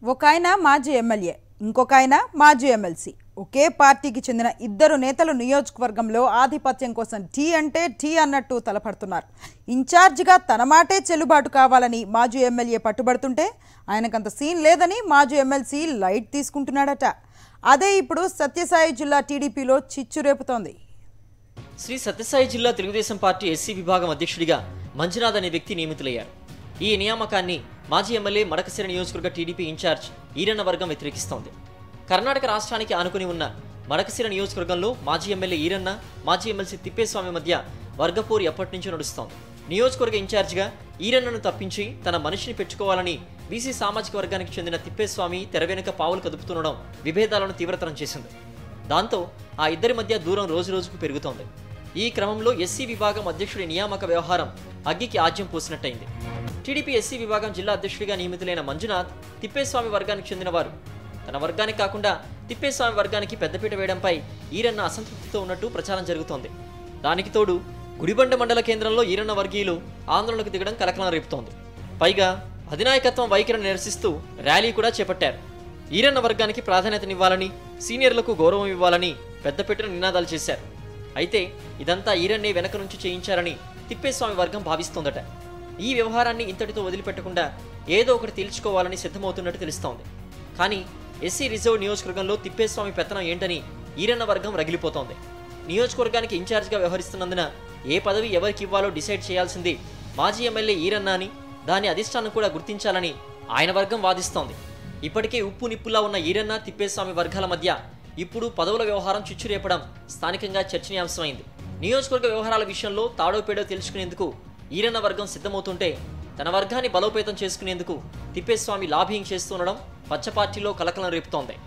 ఒక ఆయన మాజీ ఎమ్మెల్యే ఇంకొక ఆయన మాజీ ఎమ్మెల్సీ ఒకే పార్టీకి చెందిన ఇద్దరు నేతలు నియోజకవర్గంలో ఆధిపత్యం కోసం టీ అంటే టీ అన్నట్టు తలపడుతున్నారు ఇన్ఛార్జిగా తన మాటే చెల్లుబాటు కావాలని మాజీ ఎమ్మెల్యే పట్టుబడుతుంటే ఆయనకంత సీన్ లేదని మాజీ ఎమ్మెల్సీ లైట్ తీసుకుంటున్నాడట అదే ఇప్పుడు సత్యసాయి జిల్లా టీడీపీలో చిచ్చు రేపుతోంది శ్రీ సత్యసాయి జిల్లా తెలుగుదేశం పార్టీ ఎస్సీ విభాగం అధ్యక్షుడిగా మంజునాథ్ అనే వ్యక్తి నియమితులయ్యారు ఈ నియామకాన్ని మాజీ ఎమ్మెల్యే మడకసిర నియోజకవర్గ టీడీపీ ఇన్ఛార్జ్ ఈరన్న వర్గం వ్యతిరేకిస్తోంది కర్ణాటక రాష్ట్రానికి ఆనుకుని ఉన్న మడకసిర నియోజకవర్గంలో మాజీ ఎమ్మెల్యే ఈరన్న మాజీ ఎమ్మెల్సీ తిప్పేస్వామి మధ్య వర్గపోరు ఎప్పటి నుంచో నడుస్తోంది నియోజకవర్గ ఇన్ఛార్జిగా ఈరన్నను తప్పించి తన మనిషిని పెట్టుకోవాలని బీసీ సామాజిక వర్గానికి చెందిన తిప్పేస్వామి తెర వెనుక పావులు కదుపుతుండడం విభేదాలను తీవ్రతరం చేసింది దాంతో ఆ ఇద్దరి మధ్య దూరం రోజు రోజుకు పెరుగుతోంది ఈ క్రమంలో ఎస్సీ విభాగం అధ్యక్షుడి నియామక వ్యవహారం అగ్గికి ఆజ్యం పోసినట్టయింది టీడీపీ ఎస్సీ విభాగం జిల్లా అధ్యక్షుడిగా నియమితులైన మంజునాథ్ తిప్పేస్వామి వర్గానికి చెందినవారు తన వర్గానికి కాకుండా తిప్పేస్వామి వర్గానికి పెద్దపీట వేయడంపై ఈరన్న అసంతృప్తితో ఉన్నట్టు ప్రచారం జరుగుతోంది దానికి తోడు గుడిబండ మండల కేంద్రంలో ఈరన్న వర్గీయులు ఆందోళనకు దిగడం కలకలం రేపుతోంది పైగా అధినాయకత్వం వైఖరిని నిరసిస్తూ ర్యాలీ కూడా చేపట్టారు ఈరన్న వర్గానికి ప్రాధాన్యతనివ్వాలని సీనియర్లకు గౌరవం ఇవ్వాలని పెద్దపెట్టిన నినాదాలు చేశారు అయితే ఇదంతా ఈరన్నే వెనక నుంచి చేయించారని తిప్పేస్వామి వర్గం భావిస్తోందట ఈ వ్యవహారాన్ని ఇంతటితో వదిలిపెట్టకుండా ఏదో ఒకటి తేల్చుకోవాలని సిద్ధమవుతున్నట్టు తెలుస్తోంది కానీ ఎస్సీ రిజర్వ్ నియోజకవర్గంలో తిప్పేస్వామి పెత్తనం ఏంటని ఈరన్న వర్గం రగిలిపోతోంది నియోజకవర్గానికి ఇన్ఛార్జ్గా వ్యవహరిస్తున్నందున ఏ పదవి ఎవరికి ఇవ్వాలో డిసైడ్ చేయాల్సింది మాజీ ఎమ్మెల్యే ఈరన్న అని దాని అధిష్టానం కూడా గుర్తించాలని ఆయన వర్గం వాదిస్తోంది ఇప్పటికే ఉప్పు నిప్పులా ఉన్న ఈరన్న తిప్పేస్వామి వర్గాల మధ్య ఇప్పుడు పదవుల వ్యవహారం చిచ్చురేపడం స్థానికంగా చర్చనీయాంశమైంది నియోజకవర్గ వ్యవహారాల విషయంలో తాడోపేడో తెలుసుకునేందుకు ఈరన్న వర్గం సిద్ధమవుతుంటే తన వర్గాన్ని బలోపేతం చేసుకునేందుకు తిప్పేస్వామి లాబింగ్ చేస్తుండడం పచ్చ పార్టీలో కలకలం రేపుతోంది